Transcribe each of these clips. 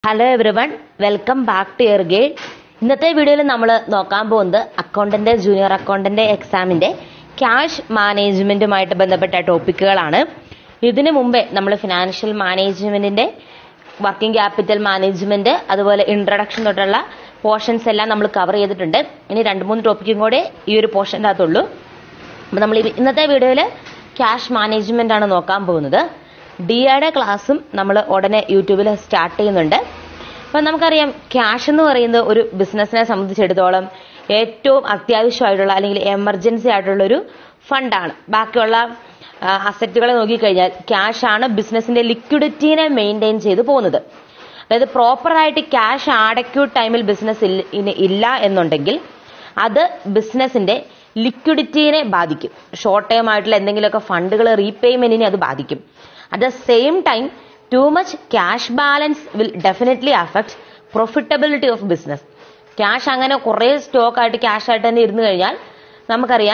hello everyone welcome back to year grade ഇന്നത്തെ വീഡിയോയിൽ നമ്മൾ നോക്കാൻ പോകുന്നത് അക്കൗണ്ടന്റ് ജൂനിയർ അക്കൗണ്ടന്റ് എക്സാമിന്റെ ക്യാഷ് മാനേജ്മെന്റുമായിട്ട് ബന്ധപ്പെട്ട ടോപ്പിക്കുകളാണ് ഇതിനു മുമ്പേ നമ്മൾ ഫിനാൻഷ്യൽ മാനേജ്മെന്റിന്റെ വർക്കിംഗ് ക്യാപിറ്റൽ മാനേജ്മെന്റ് അതുപോലെ ഇൻട്രഡക്ഷൻ തൊട്ടുള്ള പോർഷൻസ് എല്ലാം നമ്മൾ കവർ ചെയ്തിട്ടുണ്ട് ഇനി രണ്ട് മൂന്ന് ടോപ്പിക്കും കൂടെ ഈ ഒരു പോർഷൻ്റെ അകത്തുള്ളൂ അപ്പോൾ നമ്മൾ ഈ- ഇന്നത്തെ വീഡിയോയിൽ ക്യാഷ് മാനേജ്മെന്റ് ആണ് നോക്കാൻ പോകുന്നത് ഡി ഐയുടെ ക്ലാസ്സും നമ്മൾ ഉടനെ യൂട്യൂബിൽ സ്റ്റാർട്ട് ചെയ്യുന്നുണ്ട് അപ്പം നമുക്കറിയാം ക്യാഷ് എന്ന് പറയുന്നത് ഒരു ബിസിനസ്സിനെ സംബന്ധിച്ചിടത്തോളം ഏറ്റവും അത്യാവശ്യമായിട്ടുള്ള അല്ലെങ്കിൽ എമർജൻസി ആയിട്ടുള്ള ഒരു ഫണ്ടാണ് ബാക്കിയുള്ള അസറ്റുകളെ നോക്കിക്കഴിഞ്ഞാൽ ക്യാഷ് ആണ് ബിസിനസിന്റെ ലിക്വിഡിറ്റീനെ മെയിൻറ്റെയിൻ ചെയ്ത് പോകുന്നത് അതായത് പ്രോപ്പറായിട്ട് ക്യാഷ് ആഡക്യൂട്ട് ടൈമിൽ ബിസിനസ് ഇല്ല എന്നുണ്ടെങ്കിൽ അത് ബിസിനസിന്റെ ലിക്വിഡിറ്റീനെ ബാധിക്കും ഷോർട്ട് ടൈം ആയിട്ടുള്ള എന്തെങ്കിലുമൊക്കെ ഫണ്ടുകൾ റീപേയ്മെന്റിനെ അത് ബാധിക്കും at the same time too much cash balance will definitely affect profitability of business cash അങ്ങനെ കുറേ സ്റ്റോക്ക് ആയിട്ട് ക്യാഷ് ആയിട്ട് തന്നെ ഇരുന്ന് കഴിഞ്ഞാൽ നമുക്കറിയാം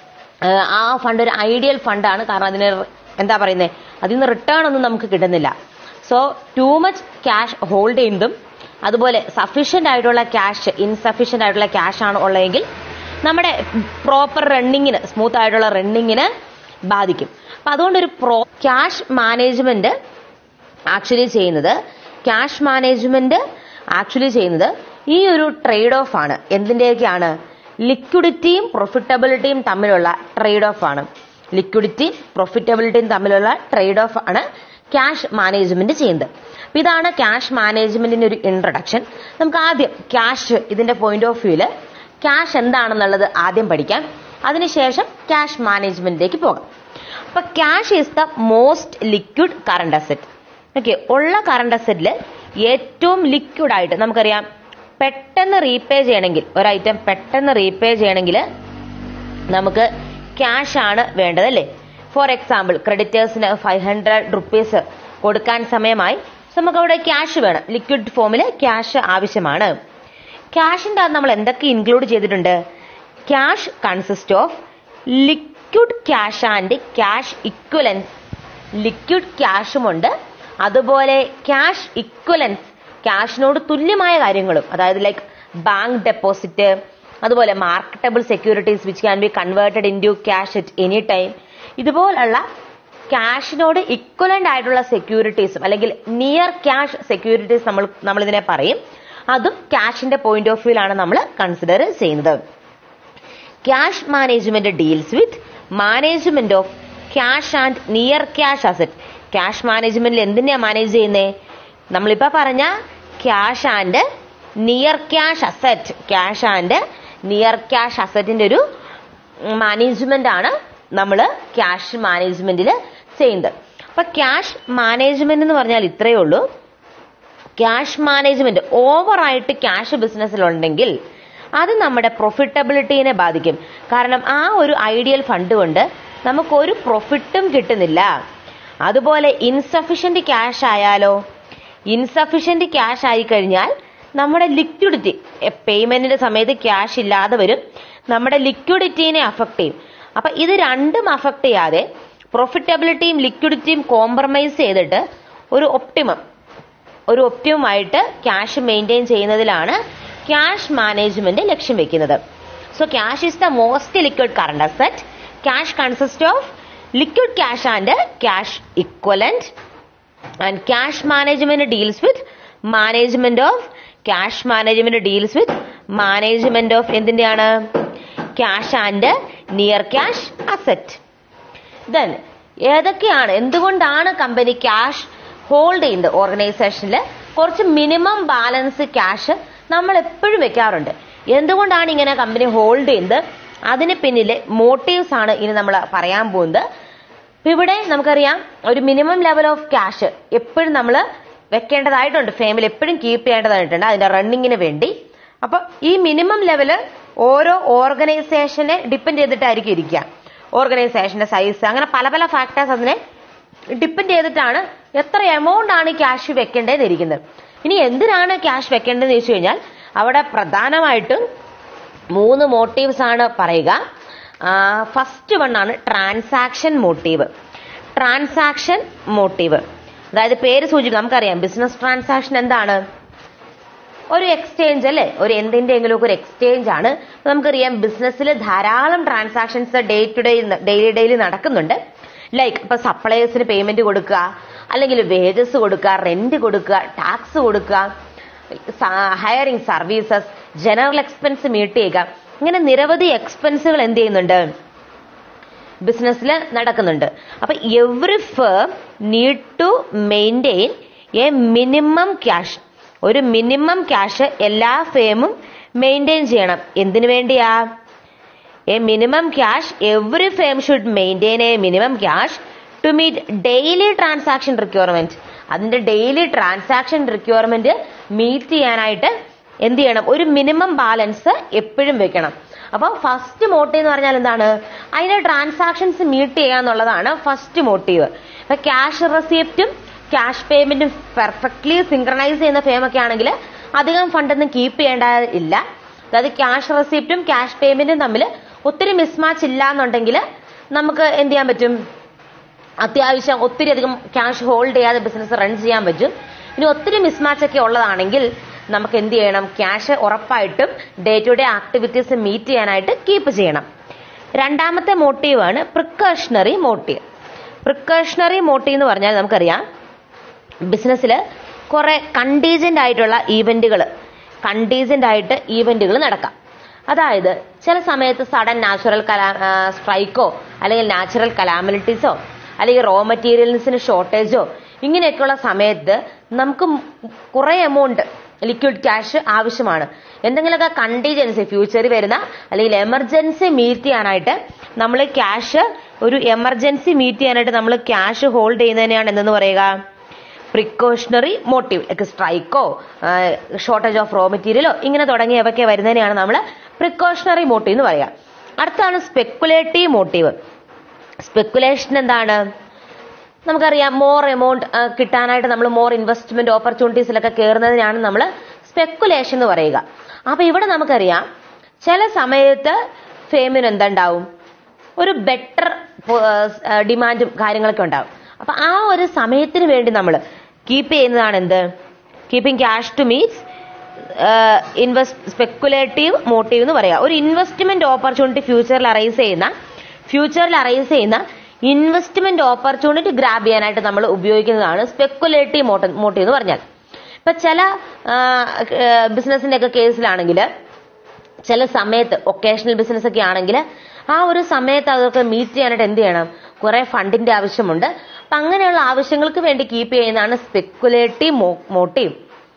ഏഹ് ആ ഫണ്ട് ഒരു ഐഡിയൽ ഫണ്ടാണ് കാരണം അതിന് എന്താ പറയുന്നത് അതിൽ നിന്ന് റിട്ടേൺ ഒന്നും നമുക്ക് കിട്ടുന്നില്ല so too much cash hold ചെയ്യുന്നതും അതുപോലെ സഫീഷ്യന്റ് ആയിട്ടുള്ള ക്യാഷ് ഇൻസഫീഷ്യന്റ് ആയിട്ടുള്ള ക്യാഷ് ആണ് ഉള്ളതെങ്കിൽ നമ്മുടെ പ്രോപ്പർ റണ്ണിങ്ങിന് സ്മൂത്ത് ആയിട്ടുള്ള റണ്ണിങ്ങിന് ബാധിക്കും അപ്പൊ അതുകൊണ്ടൊരു പ്രോ ക്യാഷ് മാനേജ്മെന്റ് ആക്ച്വലി ചെയ്യുന്നത് ക്യാഷ് മാനേജ്മെന്റ് ആക്ച്വലി ചെയ്യുന്നത് ഈ ഒരു ട്രേഡ് ഓഫ് ആണ് എന്തിന്റെയൊക്കെയാണ് ലിക്വിഡിറ്റിയും പ്രൊഫിറ്റബിലിറ്റിയും തമ്മിലുള്ള ട്രേഡ് ഓഫ് ആണ് ലിക്വിഡിറ്റി പ്രൊഫിറ്റബിലിറ്റിയും തമ്മിലുള്ള ട്രേഡ് ഓഫ് ആണ് ക്യാഷ് മാനേജ്മെന്റ് ചെയ്യുന്നത് അപ്പൊ ഇതാണ് ക്യാഷ് മാനേജ്മെന്റിന്റെ ഒരു ഇൻട്രഡക്ഷൻ നമുക്ക് ആദ്യം ക്യാഷ് ഇതിന്റെ പോയിന്റ് ഓഫ് വ്യൂല് ക്യാഷ് എന്താണെന്നുള്ളത് ആദ്യം പഠിക്കാം അതിനുശേഷം ക്യാഷ് മാനേജ്മെന്റിലേക്ക് പോകാം അപ്പൊ cash is the most liquid current asset okay ഉള്ള കറണ്ട് അസറ്റിൽ ഏറ്റവും ലിക്വിഡ് ആയിട്ട് നമുക്കറിയാം പെട്ടെന്ന് റീപേ ചെയ്യണമെങ്കിൽ ഒരു ഐറ്റം പെട്ടെന്ന് റീപേ ചെയ്യണമെങ്കിൽ നമുക്ക് ക്യാഷ് ആണ് വേണ്ടത് അല്ലേ ഫോർ എക്സാമ്പിൾ ക്രെഡിറ്റേഴ്സിന് ഫൈവ് ഹൺഡ്രഡ് റുപ്പീസ് കൊടുക്കാൻ സമയമായി നമുക്ക് അവിടെ ക്യാഷ് വേണം ലിക്വിഡ് ഫോമിൽ ക്യാഷ് ആവശ്യമാണ് ക്യാഷിന്റെ അകത്ത് നമ്മൾ എന്തൊക്കെ ഇൻക്ലൂഡ് ചെയ്തിട്ടുണ്ട് cash consist of liquid cash and cash equivalents liquid ക്യാഷുമുണ്ട് അതുപോലെ ക്യാഷ് ഇക്വലൻസ് ക്യാഷിനോട് തുല്യമായ കാര്യങ്ങളും അതായത് ലൈക്ക് ബാങ്ക് ഡെപ്പോസിറ്റ് അതുപോലെ marketable securities which can be converted into cash at any time ഇതുപോലുള്ള ക്യാഷിനോട് ഇക്വലന്റ് ആയിട്ടുള്ള സെക്യൂരിറ്റീസും അല്ലെങ്കിൽ നിയർ ക്യാഷ് സെക്യൂരിറ്റീസ് നമ്മൾ നമ്മൾ ഇതിനെ പറയും അതും ക്യാഷിന്റെ പോയിന്റ് ഓഫ് വ്യൂലാണ് നമ്മൾ കൺസിഡർ ചെയ്യുന്നത് cash management deals with management of cash and near cash asset cash മാനേജ്മെന്റിൽ എന്തിനാ മാനേജ് ചെയ്യുന്നേ നമ്മളിപ്പോ പറഞ്ഞ cash and near cash asset cash and near cash അസറ്റിന്റെ ഒരു മാനേജ്മെന്റ് ആണ് നമ്മൾ ക്യാഷ് മാനേജ്മെന്റിൽ ചെയ്യുന്നത് അപ്പൊ ക്യാഷ് മാനേജ്മെന്റ് എന്ന് പറഞ്ഞാൽ ഇത്രയേ ഉള്ളൂ ക്യാഷ് മാനേജ്മെന്റ് ഓവറായിട്ട് ക്യാഷ് ബിസിനസ്സിലുണ്ടെങ്കിൽ അത് നമ്മുടെ പ്രൊഫിറ്റബിലിറ്റീനെ ബാധിക്കും കാരണം ആ ഒരു ഐഡിയൽ ഫണ്ട് കൊണ്ട് നമുക്കൊരു പ്രൊഫിറ്റും കിട്ടുന്നില്ല അതുപോലെ ഇൻസഫിഷ്യന്റ് ക്യാഷ് ആയാലോ ഇൻസഫിഷ്യന്റ് ക്യാഷ് ആയി കഴിഞ്ഞാൽ നമ്മുടെ ലിക്വിഡിറ്റി പേയ്മെന്റിന്റെ സമയത്ത് ക്യാഷ് ഇല്ലാതെ വരും നമ്മുടെ ലിക്വിഡിറ്റീനെ അഫക്ട് ചെയ്യും അപ്പൊ ഇത് രണ്ടും അഫക്ട് ചെയ്യാതെ പ്രൊഫിറ്റബിലിറ്റിയും ലിക്വിഡിറ്റിയും കോംപ്രമൈസ് ചെയ്തിട്ട് ഒരു ഒപ്റ്റിമം ഒരു ഒപ്റ്റിമമായിട്ട് ക്യാഷ് മെയിൻറ്റെയിൻ ചെയ്യുന്നതിലാണ് ക്യാഷ് മാനേജ്മെന്റ് ലക്ഷ്യം വെക്കുന്നത് so cash is the most liquid current asset cash consist of liquid cash and cash equivalent and cash management deals with management of cash management deals with management of എന്തിന്റെയാണ് cash and near cash asset then ഏതൊക്കെയാണ് എന്തുകൊണ്ടാണ് company cash hold ചെയ്യുന്നത് ഓർഗനൈസേഷനിൽ കുറച്ച് minimum balance cash നമ്മൾ എപ്പോഴും വെക്കാറുണ്ട് എന്തുകൊണ്ടാണ് ഇങ്ങനെ കമ്പനി ഹോൾഡ് ചെയ്യുന്നത് അതിന് പിന്നിലെ മോട്ടീവ്സ് ആണ് ഇനി നമ്മൾ പറയാൻ പോകുന്നത് ഇപ്പൊ ഇവിടെ നമുക്കറിയാം ഒരു മിനിമം ലെവൽ ഓഫ് ക്യാഷ് എപ്പോഴും നമ്മൾ വെക്കേണ്ടതായിട്ടുണ്ട് ഫേമിൽ എപ്പോഴും കീപ്പ് ചെയ്യേണ്ടതായിട്ടുണ്ട് അതിന്റെ റണ്ണിങ്ങിന് വേണ്ടി അപ്പൊ ഈ മിനിമം ലെവല് ഓരോ ഓർഗനൈസേഷനെ ഡിപ്പെൻഡ് ചെയ്തിട്ടായിരിക്കും ഇരിക്കുക ഓർഗനൈസേഷന്റെ സൈസ് അങ്ങനെ പല പല ഫാക്ടേഴ്സ് അതിനെ ഡിപ്പെൻഡ് ചെയ്തിട്ടാണ് എത്ര എമൗണ്ട് ആണ് ക്യാഷ് വെക്കേണ്ടതെന്ന് ഇരിക്കുന്നത് ഇനി എന്തിനാണ് ക്യാഷ് വെക്കേണ്ടതെന്ന് ചോദിച്ചു കഴിഞ്ഞാൽ അവിടെ പ്രധാനമായിട്ടും മൂന്ന് മോട്ടീവ്സ് ആണ് പറയുക ഫസ്റ്റ് വൺ ആണ് ട്രാൻസാക്ഷൻ മോട്ടീവ് ട്രാൻസാക്ഷൻ മോട്ടീവ് അതായത് പേര് സൂചിപ്പിക്കും നമുക്കറിയാം ബിസിനസ് ട്രാൻസാക്ഷൻ എന്താണ് ഒരു എക്സ്ചേഞ്ച് അല്ലേ ഒരു എന്തിന്റെങ്കിലും ഒക്കെ ഒരു എക്സ്ചേഞ്ച് ആണ് നമുക്കറിയാം ബിസിനസ്സിൽ ധാരാളം transactions day to day daily daily നടക്കുന്നുണ്ട് ലൈക്ക് ഇപ്പൊ സപ്ലയേഴ്സിന് പേയ്മെന്റ് കൊടുക്കുക അല്ലെങ്കിൽ വേജസ് കൊടുക്കുക റെന്റ് കൊടുക്കുക ടാക്സ് കൊടുക്കുക hiring services general expense meet ചെയ്യുക ഇങ്ങനെ നിരവധി എക്സ്പെൻസുകൾ എന്ത് ചെയ്യുന്നുണ്ട് ബിസിനസ്സിൽ നടക്കുന്നുണ്ട് അപ്പൊ every firm need to maintain a minimum cash ഒരു മിനിമം ക്യാഷ് എല്ലാ ഫേമും മെയിൻറ്റെയിൻ ചെയ്യണം എന്തിനു വേണ്ടിയാ a minimum cash every firm should maintain a minimum cash to meet daily transaction requirement അതിന്റെ ഡെയിലി ട്രാൻസാക്ഷൻ റിക്വയർമെന്റ് മീറ്റ് ചെയ്യാനായിട്ട് എന്ത് ചെയ്യണം ഒരു മിനിമം ബാലൻസ് എപ്പോഴും വെക്കണം അപ്പൊ ഫസ്റ്റ് മോട്ടീവ് എന്ന് പറഞ്ഞാൽ എന്താണ് അതിന്റെ ട്രാൻസാക്ഷൻസ് മീറ്റ് ചെയ്യുക എന്നുള്ളതാണ് ഫസ്റ്റ് മോട്ടീവ് ഇപ്പൊ ക്യാഷ് റെസിപ്റ്റും ക്യാഷ് പേയ്മെന്റും പെർഫെക്റ്റ്ലി സിങ്ക്രണൈസ് ചെയ്യുന്ന ഫേമൊക്കെ ആണെങ്കിൽ അധികം ഫണ്ടൊന്നും കീപ്പ് ചെയ്യേണ്ട ഇല്ല അതായത് ക്യാഷ് റെസിപ്റ്റും ക്യാഷ് പേയ്മെന്റും തമ്മിൽ ഒത്തിരി മിസ്മാച്ച് ഇല്ല എന്നുണ്ടെങ്കിൽ നമുക്ക് എന്ത് ചെയ്യാൻ പറ്റും അത്യാവശ്യം ഒത്തിരി അധികം ക്യാഷ് ഹോൾഡ് ചെയ്യാതെ ബിസിനസ് റൺ ചെയ്യാൻ പറ്റും ഇനി ഒത്തിരി മിസ്മാച്ച് ഒക്കെ ഉള്ളതാണെങ്കിൽ നമുക്ക് എന്ത് ചെയ്യണം ക്യാഷ് ഉറപ്പായിട്ടും day to day activities meet ചെയ്യാനായിട്ട് കീപ്പ് ചെയ്യണം രണ്ടാമത്തെ മോട്ടീവാണ് പ്രിക്കോഷണറി മോട്ടീവ് പ്രിക്കോഷണറി മോട്ടീവ് എന്ന് പറഞ്ഞാൽ നമുക്കറിയാം ബിസിനസ്സിൽ കുറെ കണ്ടീജന്റ് ആയിട്ടുള്ള ഈവന്റുകൾ കണ്ടീജന്റ് ആയിട്ട് ഈവന്റുകൾ നടക്കാം അതായത് ചില സമയത്ത് സഡൻ നാച്ചുറൽ കലാ സ്ട്രൈക്കോ അല്ലെങ്കിൽ നാച്ചുറൽ കലാമിലിറ്റീസോ അല്ലെങ്കിൽ റോ മെറ്റീരിയൽസിന് ഷോർട്ടേജോ ഇങ്ങനെയൊക്കെയുള്ള സമയത്ത് നമുക്ക് കുറെ എമൗണ്ട് ലിക്വിഡ് ക്യാഷ് ആവശ്യമാണ് എന്തെങ്കിലുമൊക്കെ കണ്ടീജൻസി ഫ്യൂച്ചറിൽ വരുന്ന അല്ലെങ്കിൽ എമർജൻസി മീറ്റ് ചെയ്യാനായിട്ട് നമ്മൾ ക്യാഷ് ഒരു എമർജൻസി മീറ്റ് ചെയ്യാനായിട്ട് നമ്മൾ ക്യാഷ് ഹോൾഡ് ചെയ്യുന്നതിനെയാണ് എന്തെന്ന് പറയുക പ്രിക്കോഷണറി മോട്ടീവ് ലൈക്ക് സ്ട്രൈക്കോ ഷോർട്ടേജ് ഓഫ് റോ മെറ്റീരിയലോ ഇങ്ങനെ തുടങ്ങിയവയൊക്കെ വരുന്നതിനെയാണ് നമ്മൾ പ്രിക്കോഷണറി മോട്ടീവ് എന്ന് പറയുക അടുത്താണ് സ്പെക്കുലേറ്റീവ് മോട്ടീവ് സ്പെക്കുലേഷൻ എന്താണ് നമുക്കറിയാം മോർ എമൗണ്ട് കിട്ടാനായിട്ട് നമ്മൾ മോർ ഇൻവെസ്റ്റ്മെന്റ് ഓപ്പർച്യൂണിറ്റീസിലൊക്കെ കയറുന്നതിനാണ് നമ്മൾ സ്പെക്കുലേഷൻ എന്ന് പറയുക അപ്പൊ ഇവിടെ നമുക്കറിയാം ചില സമയത്ത് ഫേമിന് എന്തുണ്ടാവും ഒരു ബെറ്റർ ഡിമാൻഡും കാര്യങ്ങളൊക്കെ ഉണ്ടാവും അപ്പൊ ആ ഒരു സമയത്തിന് വേണ്ടി നമ്മൾ കീപ്പ് ചെയ്യുന്നതാണ് എന്ത് keeping cash to meets invest speculative motive എന്ന് പറയാം ഒരു ഇൻവെസ്റ്റ്മെന്റ് ഓപ്പർച്യൂണിറ്റി ഫ്യൂച്ചറിൽ അറൈസ് ചെയ്യുന്ന ഫ്യൂച്ചറിൽ അറൈസ് ചെയ്യുന്ന ഇൻവെസ്റ്റ്മെന്റ് ഓപ്പർച്യൂണിറ്റി ഗ്രാബ് ചെയ്യാനായിട്ട് നമ്മൾ ഉപയോഗിക്കുന്നതാണ് സ്പെക്കുലേറ്റീവ് മോട്ടീവ് എന്ന് പറഞ്ഞാൽ ഇപ്പൊ ചില ബിസിനസിന്റെ ഒക്കെ കേസിലാണെങ്കിൽ ചില സമയത്ത് ഒക്കേഷണൽ ബിസിനസ് ഒക്കെ ആണെങ്കിൽ ആ ഒരു സമയത്ത് അതൊക്കെ മീറ്റ് ചെയ്യാനായിട്ട് എന്ത് ചെയ്യണം കുറെ ഫണ്ടിന്റെ ആവശ്യമുണ്ട് അപ്പൊ അങ്ങനെയുള്ള ആവശ്യങ്ങൾക്ക് വേണ്ടി കീപ്പ് ചെയ്യുന്നതാണ് സ്പെക്കുലേറ്റീവ് മോട്ടീവ്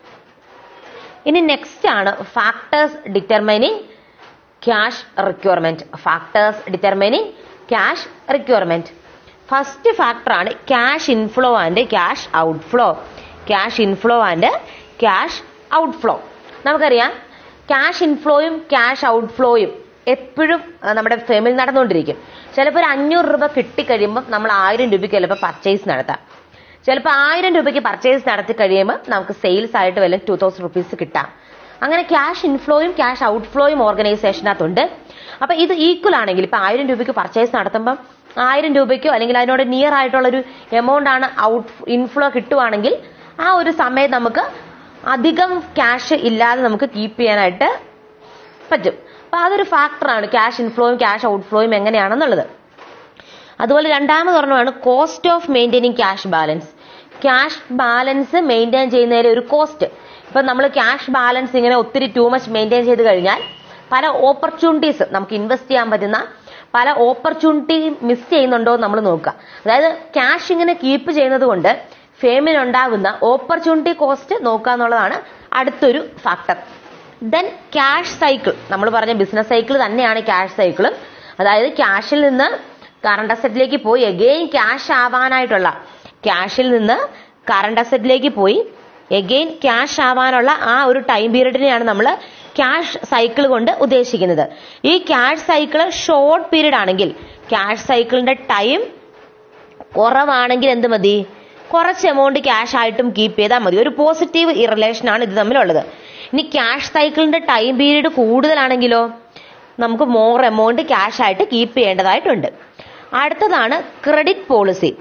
ഇനി നെക്സ്റ്റ് ആണ് factors determining cash requirement factors determining cash requirement first factor ആണ് cash inflow and cash outflow cash inflow and cash outflow നമുക്കറിയാം ക്യാഷ് ഇൻഫ്ലോയും ക്യാഷ് ഔട്ട്ഫ്ലോയും എപ്പോഴും നമ്മുടെ ഫേമിൽ നടന്നുകൊണ്ടിരിക്കും ചിലപ്പോൾ ഒരു അഞ്ഞൂറ് രൂപ കിട്ടിക്കഴിയുമ്പോൾ നമ്മൾ ആയിരം രൂപയ്ക്ക് ചിലപ്പോൾ പർച്ചേസ് നടത്താം ചിലപ്പോൾ ആയിരം രൂപയ്ക്ക് പർച്ചേസ് നടത്തി കഴിയുമ്പോൾ നമുക്ക് സെയിൽസ് ആയിട്ട് വല്ല ടൂ തൗസൻഡ് റുപ്പീസ് കിട്ടാം അങ്ങനെ ക്യാഷ് ഇൻഫ്ലോയും ക്യാഷ് ഔട്ട്ഫ്ലോയും ഓർഗനൈസേഷനകത്തുണ്ട് അപ്പൊ ഇത് ഈക്വൽ ആണെങ്കിൽ ഇപ്പൊ ആയിരം രൂപയ്ക്ക് പർച്ചേസ് നടത്തുമ്പോൾ ആയിരം രൂപയ്ക്കോ അല്ലെങ്കിൽ അതിനോട് നിയർ ആയിട്ടുള്ള ഒരു എമൗണ്ട് ആണ് ഔട്ട് ഇൻഫ്ലോ കിട്ടുവാണെങ്കിൽ ആ ഒരു സമയത്ത് നമുക്ക് അധികം ക്യാഷ് ഇല്ലാതെ നമുക്ക് കീപ്പ് ചെയ്യാനായിട്ട് പറ്റും അപ്പൊ അതൊരു ഫാക്ടറാണ് ക്യാഷ് ഇൻഫ്ലോയും ക്യാഷ് ഔട്ട്ഫ്ലോയും എങ്ങനെയാണെന്നുള്ളത് അതുപോലെ രണ്ടാമത് പറഞ്ഞാണ് cost of maintaining cash balance cash balance maintain ചെയ്യുന്നതിലെ ഒരു കോസ്റ്റ് ഇപ്പൊ നമ്മൾ ക്യാഷ് ബാലൻസ് ഇങ്ങനെ ഒത്തിരി ടൂ മച്ച് മെയിൻറ്റെയിൻ ചെയ്ത് കഴിഞ്ഞാൽ പല ഓപ്പർച്യൂണിറ്റീസ് നമുക്ക് ഇൻവെസ്റ്റ് ചെയ്യാൻ പറ്റുന്ന പല ഓപ്പർച്യൂണിറ്റി മിസ് ചെയ്യുന്നുണ്ടോ എന്ന് നമ്മൾ നോക്കുക അതായത് ക്യാഷ് ഇങ്ങനെ കീപ്പ് ചെയ്യുന്നത് കൊണ്ട് ഫേമിനുണ്ടാകുന്ന ഓപ്പർച്യൂണിറ്റി കോസ്റ്റ് നോക്കുക എന്നുള്ളതാണ് അടുത്തൊരു ഫാക്ടർ ദെൻ ക്യാഷ് സൈക്കിൾ നമ്മൾ പറഞ്ഞ ബിസിനസ് സൈക്കിൾ തന്നെയാണ് ക്യാഷ് സൈക്കിളും അതായത് ക്യാഷിൽ നിന്ന് കറണ്ട് അസറ്റിലേക്ക് പോയി എഗെയിൻ ക്യാഷ് ആവാനായിട്ടുള്ള ക്യാഷിൽ നിന്ന് കറണ്ട് അസറ്റിലേക്ക് പോയി എഗെയിൻ ക്യാഷ് ആവാനുള്ള ആ ഒരു ടൈം പീരീഡിനെയാണ് നമ്മൾ ക്യാഷ് സൈക്കിൾ കൊണ്ട് ഉദ്ദേശിക്കുന്നത് ഈ ക്യാഷ് സൈക്കിൾ ഷോർട്ട് പീരീഡ് ആണെങ്കിൽ ക്യാഷ് സൈക്കിളിന്റെ ടൈം കുറവാണെങ്കിൽ എന്ത് മതി കുറച്ച് എമൗണ്ട് ക്യാഷ് ആയിട്ടും കീപ്പ് ചെയ്താൽ മതി ഒരു പോസിറ്റീവ് റിലേഷൻ ആണ് ഇത് തമ്മിലുള്ളത് ഇനി ക്യാഷ് സൈക്കിളിന്റെ ടൈം പീരീഡ് കൂടുതലാണെങ്കിലോ നമുക്ക് മോർ എമൗണ്ട് ക്യാഷ് ആയിട്ട് കീപ്പ് ചെയ്യേണ്ടതായിട്ടുണ്ട് അടുത്തതാണ് ക്രെഡിറ്റ് പോളിസി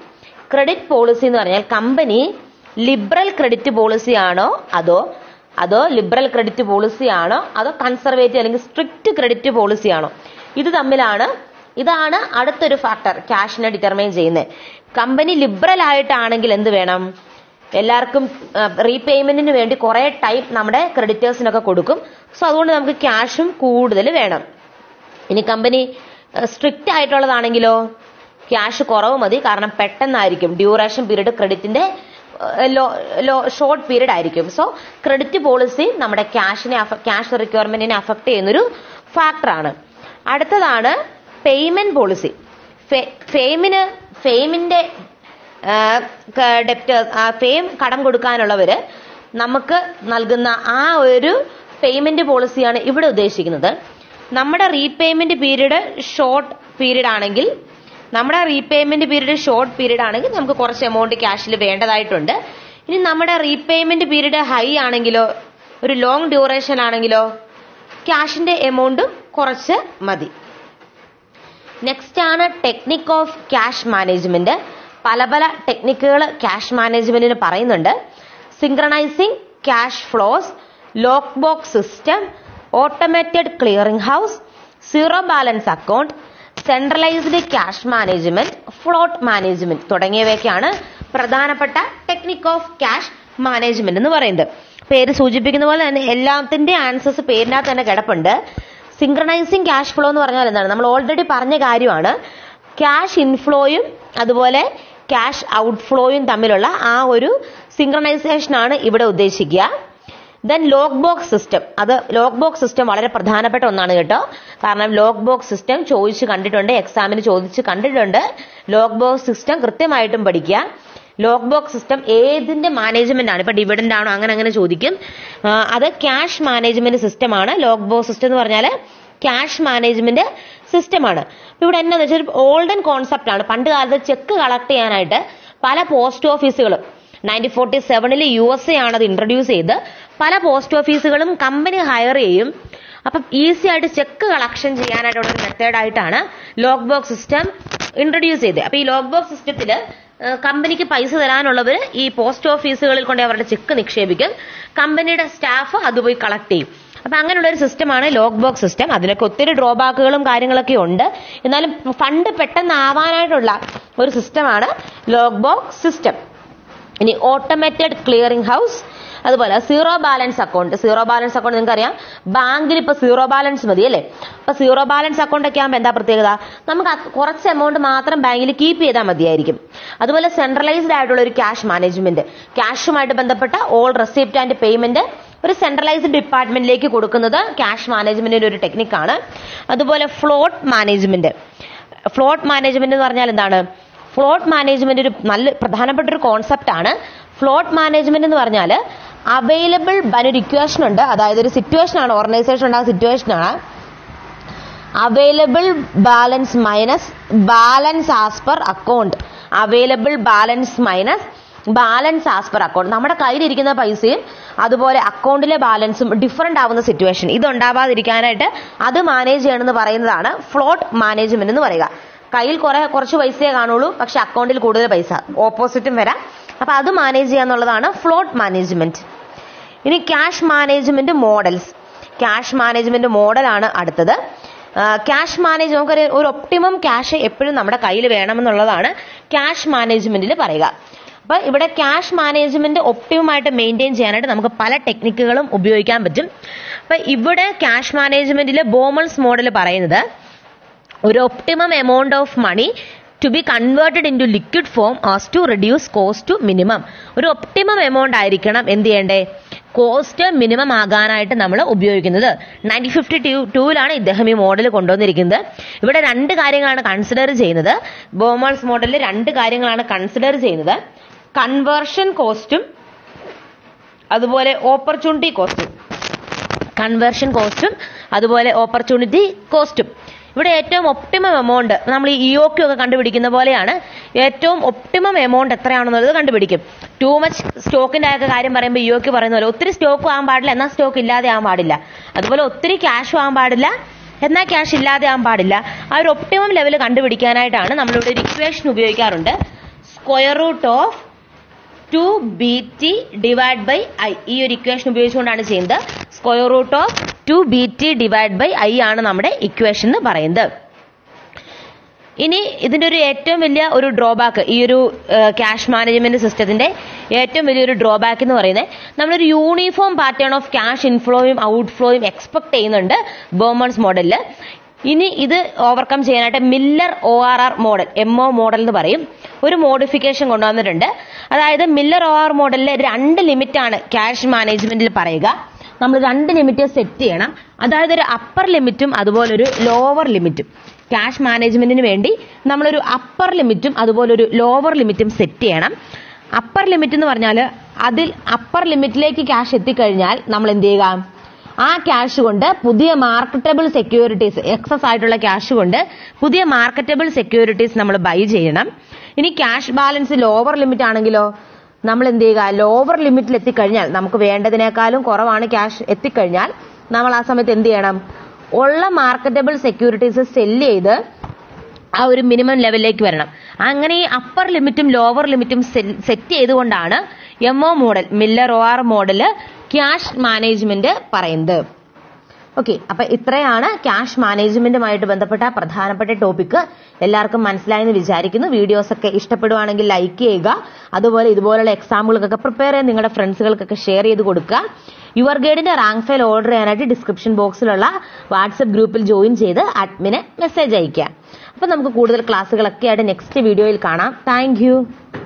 ക്രെഡിറ്റ് പോളിസി എന്ന് പറഞ്ഞാൽ കമ്പനി ലിബറൽ ക്രെഡിറ്റ് പോളിസി ആണോ അതോ അതോ ലിബറൽ ക്രെഡിറ്റ് പോളിസി ആണോ അതോ കൺസർവേറ്റീവ് അല്ലെങ്കിൽ സ്ട്രിക്റ്റ് ക്രെഡിറ്റ് പോളിസി ആണോ ഇത് തമ്മിലാണ് ഇതാണ് അടുത്തൊരു ഫാക്ടർ ക്യാഷിനെ ഡിറ്റർമൈൻ ചെയ്യുന്നത് കമ്പനി ലിബറൽ ആയിട്ടാണെങ്കിൽ എന്ത് വേണം എല്ലാവർക്കും റീപേയ്മെന്റിന് വേണ്ടി കുറെ ടൈം നമ്മുടെ ക്രെഡിറ്റേഴ്സിനൊക്കെ കൊടുക്കും സോ അതുകൊണ്ട് നമുക്ക് ക്യാഷും കൂടുതൽ വേണം ഇനി കമ്പനി സ്ട്രിക്റ്റ് ആയിട്ടുള്ളതാണെങ്കിലോ ക്യാഷ് കുറവ് മതി കാരണം പെട്ടെന്നായിരിക്കും ഡ്യൂറേഷൻ പീരീഡ് ക്രെഡിറ്റിന്റെ ലോ ലോ ഷോർട്ട് പീരീഡ് ആയിരിക്കും സോ ക്രെഡിറ്റ് പോളിസി നമ്മുടെ ക്യാഷിനെ ക്യാഷ് റിക്വയർമെന്റിനെ അഫക്ട് ചെയ്യുന്നൊരു ഫാക്ടറാണ് അടുത്തതാണ് പേയ്മെന്റ് പോളിസി ഫെയിമിന് ഫെയിമിന്റെ ഡെപ്റ്റേഴ്സ് ഫെയിം കടം കൊടുക്കാനുള്ളവര് നമുക്ക് നൽകുന്ന ആ ഒരു പേയ്മെന്റ് പോളിസിയാണ് ഇവിടെ ഉദ്ദേശിക്കുന്നത് നമ്മുടെ റീപേയ്മെന്റ് പീരീഡ് ഷോർട്ട് പീരീഡ് ആണെങ്കിൽ നമ്മുടെ റീപേയ്മെന്റ് പീരീഡ് ഷോർട്ട് പീരീഡ് ആണെങ്കിൽ നമുക്ക് കുറച്ച് എമൗണ്ട് ക്യാഷിൽ വേണ്ടതായിട്ടുണ്ട് ഇനി നമ്മുടെ റീപേയ്മെന്റ് പീരീഡ് ഹൈ ആണെങ്കിലോ ഒരു ലോങ് ഡ്യൂറേഷൻ ആണെങ്കിലോ ക്യാഷിന്റെ എമൗണ്ടും കുറച്ച് മതി നെക്സ്റ്റ് ആണ് ടെക്നിക് ഓഫ് ക്യാഷ് മാനേജ്മെന്റ് പല പല ടെക്നിക്കുകൾ ക്യാഷ് മാനേജ്മെന്റിന് പറയുന്നുണ്ട് synchronising cash flows lock box system automated clearing house zero balance account centralised cash management float management തുടങ്ങിയവയൊക്കെയാണ് പ്രധാനപ്പെട്ട ടെക്നിക് ഓഫ് ക്യാഷ് മാനേജ്മെന്റ് എന്ന് പറയുന്നത് പേര് സൂചിപ്പിക്കുന്ന പോലെ തന്നെ എല്ലാത്തിന്റെ ആൻസേഴ്സ് പേരിനകത്ത് തന്നെ കിടപ്പുണ്ട് സിങ്ക്രണൈസിങ് ക്യാഷ് ഫ്ലോ എന്ന് പറഞ്ഞാൽ എന്താണ് നമ്മൾ ഓൾറെഡി പറഞ്ഞ കാര്യമാണ് ക്യാഷ് ഇൻഫ്ലോയും അതുപോലെ ക്യാഷ് ഔട്ട്ഫ്ലോയും തമ്മിലുള്ള ആ ഒരു സിങ്ക്രണൈസേഷൻ ആണ് ഇവിടെ ഉദ്ദേശിക്കുക ദെൻ ലോക്ക് ബോക്സ് സിസ്റ്റം അത് ലോക്ക് ബോക്സ് സിസ്റ്റം വളരെ പ്രധാനപ്പെട്ട ഒന്നാണ് കേട്ടോ കാരണം ലോക്ക് ബോക്സ് സിസ്റ്റം ചോദിച്ച് കണ്ടിട്ടുണ്ട് എക്സാമിന് ചോദിച്ച് കണ്ടിട്ടുണ്ട് ലോക്ക് ബോക്സ് സിസ്റ്റം കൃത്യമായിട്ടും പഠിക്കുക ലോക്ക് ബോക്സ് സിസ്റ്റം ഏതിന്റെ മാനേജ്മെന്റ് ആണ് ഇപ്പൊ ഡിവിഡൻഡ് ആണോ അങ്ങനെ അങ്ങനെ ചോദിക്കും ആ, അത് ക്യാഷ് മാനേജ്മെന്റ് സിസ്റ്റമാണ് ലോക്ക് ബോക്സ് സിസ്റ്റം എന്ന് പറഞ്ഞാൽ ക്യാഷ് മാനേജ്മെന്റ് സിസ്റ്റമാണ് ഇവിടെ എന്നാന്ന് വെച്ചാൽ ഓൾഡൻ കോൺസെപ്റ്റ് ആണ് പണ്ട് കാലത്ത് ചെക്ക് കളക്ട് ചെയ്യാനായിട്ട് പല പോസ്റ്റ് ഓഫീസുകളും നയൻറ്റീൻ ഫോർട്ടി സെവനിൽ യു എസ് എ ആണ് അത് ഇൻട്രൊഡ്യൂസ് ചെയ്ത് പല പോസ്റ്റ് ഓഫീസുകളും കമ്പനി ഹയർ ചെയ്യും അപ്പം ഈസി ആയിട്ട് ചെക്ക് കളക്ഷൻ ചെയ്യാനായിട്ടുള്ള ഒരു മെത്തേഡായിട്ടാണ് ലോക്ക് ബോക്സ് സിസ്റ്റം ഇൻട്രൊഡ്യൂസ് ചെയ്തത് അപ്പൊ ഈ ലോക്ക് ബോക്സ് സിസ്റ്റത്തിൽ കമ്പനിക്ക് പൈസ തരാനുള്ളവർ ഈ പോസ്റ്റ് ഓഫീസുകളിൽ കൊണ്ട് അവരുടെ ചെക്ക് നിക്ഷേപിക്കും കമ്പനിയുടെ സ്റ്റാഫ് അത് പോയി കളക്ട് ചെയ്യും അപ്പൊ അങ്ങനെയുള്ള ഒരു സിസ്റ്റമാണ് ലോക്ക് ബോക്സ് സിസ്റ്റം അതിനൊക്കെ ഒത്തിരി ഡ്രോബാക്കുകളും കാര്യങ്ങളൊക്കെ ഉണ്ട് എന്നാലും ഫണ്ട് പെട്ടെന്ന് ആവാനായിട്ടുള്ള ഒരു സിസ്റ്റമാണ് ലോക്ക് ബോക്സ് സിസ്റ്റം ഇനി ഓട്ടോമേറ്റഡ് ക്ലിയറിംഗ് ഹൗസ് അതുപോലെ zero balance account zero balance account നിങ്ങൾക്ക് അറിയാം ബാങ്കിൽ ഇപ്പൊ സീറോ ബാലൻസ് മതി അല്ലേ അപ്പൊ സീറോ ബാലൻസ് അക്കൗണ്ട് ഒക്കെ ആകുമ്പോൾ എന്താ പ്രത്യേകത നമുക്ക് അത് കുറച്ച് എമൗണ്ട് മാത്രം ബാങ്കിൽ കീപ്പ് ചെയ്താൽ മതിയായിരിക്കും അതുപോലെ സെൻട്രലൈസ്ഡ് ആയിട്ടുള്ള ഒരു ക്യാഷ് മാനേജ്മെന്റ് ക്യാഷുമായിട്ട് ബന്ധപ്പെട്ട ഓൾ റെസിപ്റ്റ് ആൻഡ് പേയ്മെന്റ് ഒരു സെൻട്രലൈസ്ഡ് ഡിപ്പാർട്ട്മെന്റിലേക്ക് കൊടുക്കുന്നത് ക്യാഷ് മാനേജ്മെന്റിന്റെ ഒരു ടെക്നിക്കാണ് അതുപോലെ ഫ്ലോട്ട് മാനേജ്മെന്റ് ഫ്ലോട്ട് മാനേജ്മെന്റ് എന്ന് പറഞ്ഞാൽ എന്താണ് ഫ്ലോട്ട് മാനേജ്മെന്റ് ഒരു നല്ല പ്രധാനപ്പെട്ട ഒരു കോൺസെപ്റ്റ് ആണ് ഫ്ലോട്ട് മാനേജ്മെന്റ് എന്ന് പറഞ്ഞാൽ അവൈലബിൾ ഒരു ഇക്വേഷൻ ഉണ്ട് അതായത് ഒരു സിറ്റുവേഷൻ ആണ് ഓർഗനൈസേഷൻ ഉണ്ടാകുന്ന സിറ്റുവേഷൻ ആണ് available balance minus balance as per account available balance minus balance as per account നമ്മുടെ കയ്യിലിരിക്കുന്ന പൈസയും അതുപോലെ അക്കൗണ്ടിലെ ബാലൻസും ഡിഫറെന്റ് ആവുന്ന സിറ്റുവേഷൻ ഇത് ഉണ്ടാവാതിരിക്കാനായിട്ട് അത് മാനേജ് ചെയ്യണമെന്ന് പറയുന്നതാണ് ഫ്ലോട്ട് മാനേജ്മെന്റ് എന്ന് പറയുക കയ്യിൽ കുറെ കുറച്ച് പൈസയെ കാണുള്ളൂ പക്ഷെ അക്കൗണ്ടിൽ കൂടുതൽ പൈസ ഓപ്പോസിറ്റും വരാം അപ്പൊ അത് മാനേജ് ചെയ്യാന്നുള്ളതാണ് ഫ്ലോട്ട് മാനേജ്മെന്റ് ഇനി cash management models cash management മോഡലാണ് അടുത്തത് ക്യാഷ് മാനേജ് നമുക്കറിയാം ഒരു ഒപ്റ്റിമം ക്യാഷ് എപ്പോഴും നമ്മുടെ കയ്യിൽ വേണമെന്നുള്ളതാണ് ക്യാഷ് മാനേജ്മെന്റിൽ പറയുക അപ്പൊ ഇവിടെ ക്യാഷ് മാനേജ്മെന്റ് ഒപ്റ്റിമം ആയിട്ട് മെയിൻറ്റെയിൻ ചെയ്യാനായിട്ട് നമുക്ക് പല ടെക്നിക്കുകളും ഉപയോഗിക്കാൻ പറ്റും അപ്പൊ ഇവിടെ ക്യാഷ് മാനേജ്മെന്റിൽ ബോമൾസ് മോഡൽ പറയുന്നത് ഒരു optimum amount of money to be converted into liquid form as to reduce cost to minimum ഒരു ഒപ്റ്റിമം എമൗണ്ട് ആയിരിക്കണം എന്ത് ചെയ്യണ്ടേ കോസ്റ്റ് മിനിമം ആകാനായിട്ട് നമ്മൾ ഉപയോഗിക്കുന്നത് നയൻറ്റീൻ ഫിഫ്റ്റി ടു ടൂവിലാണ് ഇദ്ദേഹം ഈ മോഡൽ കൊണ്ടുവന്നിരിക്കുന്നത് ഇവിടെ രണ്ട് കാര്യങ്ങളാണ് കൺസിഡർ ചെയ്യുന്നത് ബോമേഴ്സ് മോഡലിൽ രണ്ട് കാര്യങ്ങളാണ് കൺസിഡർ ചെയ്യുന്നത് കൺവേർഷൻ കോസ്റ്റും അതുപോലെ ഓപ്പർച്യൂണിറ്റി കോസ്റ്റും കൺവേർഷൻ കോസ്റ്റും അതുപോലെ ഓപ്പർച്യൂണിറ്റി കോസ്റ്റും ഇവിടെ ഏറ്റവും ഒപ്റ്റിമം എമൗണ്ട് നമ്മൾ ഈ ഇഒക്യു ഒക്കെ കണ്ടുപിടിക്കുന്ന പോലെയാണ് ഏറ്റവും ഒപ്റ്റിമം എമൗണ്ട് എത്രയാണെന്നുള്ളത് കണ്ടുപിടിക്കും ടൂ മച്ച് സ്റ്റോക്കിന്റെ ഒക്കെ കാര്യം പറയുമ്പോൾ ഇഒക്യു പറയുന്ന പോലെ ഒത്തിരി സ്റ്റോക്ക് ആകാൻ പാടില്ല എന്നാൽ സ്റ്റോക്ക് ഇല്ലാതെ ആകാൻ പാടില്ല അതുപോലെ ഒത്തിരി ക്യാഷ് ആകാൻ പാടില്ല എന്നാൽ ക്യാഷ് ഇല്ലാതെ ആകാൻ പാടില്ല ആ ഒരു ഒപ്റ്റിമം ലെവൽ കണ്ടുപിടിക്കാനായിട്ടാണ് നമ്മളിവിടെ ഒരു ഇക്വേഷൻ ഉപയോഗിക്കാറുണ്ട് square root of two B T divide by I ഈ ഒരു ഇക്വേഷൻ ഉപയോഗിച്ചുകൊണ്ടാണ് ചെയ്യുന്നത് square root of two B T divide by I ആണ് നമ്മുടെ ഇക്വേഷൻ എന്ന് പറയുന്നത് ഇനി ഇതിന്റെ ഒരു ഏറ്റവും വലിയ ഒരു ഡ്രോബാക്ക് ഈ ഒരു ക്യാഷ് മാനേജ്മെന്റ് സിസ്റ്റത്തിന്റെ ഏറ്റവും വലിയൊരു ഡ്രോബാക്ക് എന്ന് പറയുന്നത് നമ്മളൊരു യൂണിഫോം പാറ്റേൺ ഓഫ് ക്യാഷ് ഇൻഫ്ലോയും ഔട്ട്ഫ്ലോയും എക്സ്പെക്ട് ചെയ്യുന്നുണ്ട് ബോമൺസ് മോഡലിൽ ഇനി ഇത് ഓവർകം ചെയ്യാനായിട്ട് Miller O R R model M O model എന്ന് പറയും ഒരു മോഡിഫിക്കേഷൻ കൊണ്ടുവന്നിട്ടുണ്ട് അതായത് മില്ലർ ഒ ആർ മോഡലിൽ രണ്ട് ലിമിറ്റാണ് ക്യാഷ് മാനേജ്മെന്റിൽ പറയുക നമ്മൾ രണ്ട് ലിമിറ്റ് സെറ്റ് ചെയ്യണം അതായത് ഒരു അപ്പർ ലിമിറ്റും അതുപോലെ ഒരു ലോവർ ലിമിറ്റും ക്യാഷ് മാനേജ്മെന്റിന് വേണ്ടി നമ്മളൊരു അപ്പർ ലിമിറ്റും അതുപോലെ ഒരു ലോവർ ലിമിറ്റും സെറ്റ് ചെയ്യണം അപ്പർ ലിമിറ്റ് എന്ന് പറഞ്ഞാൽ അതിൽ അപ്പർ ലിമിറ്റിലേക്ക് ക്യാഷ് എത്തിക്കഴിഞ്ഞാൽ നമ്മൾ എന്ത് ചെയ്യുക ആ ക്യാഷ് കൊണ്ട് പുതിയ മാർക്കറ്റബിൾ സെക്യൂരിറ്റീസ് എക്സസ് ആയിട്ടുള്ള ക്യാഷ് കൊണ്ട് പുതിയ മാർക്കറ്റബിൾ സെക്യൂരിറ്റീസ് നമ്മൾ ബൈ ചെയ്യണം ഇനി ക്യാഷ് ബാലൻസ് ലോവർ ലിമിറ്റ് ആണെങ്കിലോ നമ്മൾ എന്ത് ചെയ്യുക ലോവർ ലിമിറ്റിൽ എത്തിക്കഴിഞ്ഞാൽ നമുക്ക് വേണ്ടതിനേക്കാളും കുറവാണ് ക്യാഷ് എത്തിക്കഴിഞ്ഞാൽ നമ്മൾ ആ സമയത്ത് എന്ത് ചെയ്യണം ഉള്ള മാർക്കറ്റബിൾ സെക്യൂരിറ്റീസ് സെല്ല് ചെയ്ത് ആ ഒരു മിനിമം ലെവലിലേക്ക് വരണം അങ്ങനെ ഈ അപ്പർ ലിമിറ്റും ലോവർ ലിമിറ്റും സെറ്റ് ചെയ്തുകൊണ്ടാണ് M O model Miller O R model cash management പറയുന്നത് ഓക്കെ അപ്പൊ ഇത്രയാണ് ക്യാഷ് മാനേജ്മെന്റുമായിട്ട് ബന്ധപ്പെട്ട പ്രധാനപ്പെട്ട ടോപ്പിക് എല്ലാവർക്കും മനസ്സിലായെന്ന് വിചാരിക്കുന്നു വീഡിയോസ് ഒക്കെ ഇഷ്ടപ്പെടുവാണെങ്കിൽ ലൈക്ക് ചെയ്യുക അതുപോലെ ഇതുപോലുള്ള എക്സാമ്പിളുകൾക്കൊക്കെ പ്രിപ്പയർ ചെയ്യാൻ നിങ്ങളുടെ ഫ്രണ്ട്സുകൾക്കൊക്കെ ഷെയർ ചെയ്ത് കൊടുക്കുക യുവർ ഗൈഡിന്റെ റാങ്ക് ഫയൽ ഓർഡർ ചെയ്യാനായിട്ട് ഡിസ്ക്രിപ്ഷൻ ബോക്സിലുള്ള വാട്സപ്പ് ഗ്രൂപ്പിൽ ജോയിൻ ചെയ്ത് അഡ്മിന് മെസ്സേജ് അയക്കുക അപ്പൊ നമുക്ക് കൂടുതൽ ക്ലാസ്സുകളൊക്കെ ആയിട്ട് നെക്സ്റ്റ് വീഡിയോയിൽ കാണാം താങ്ക്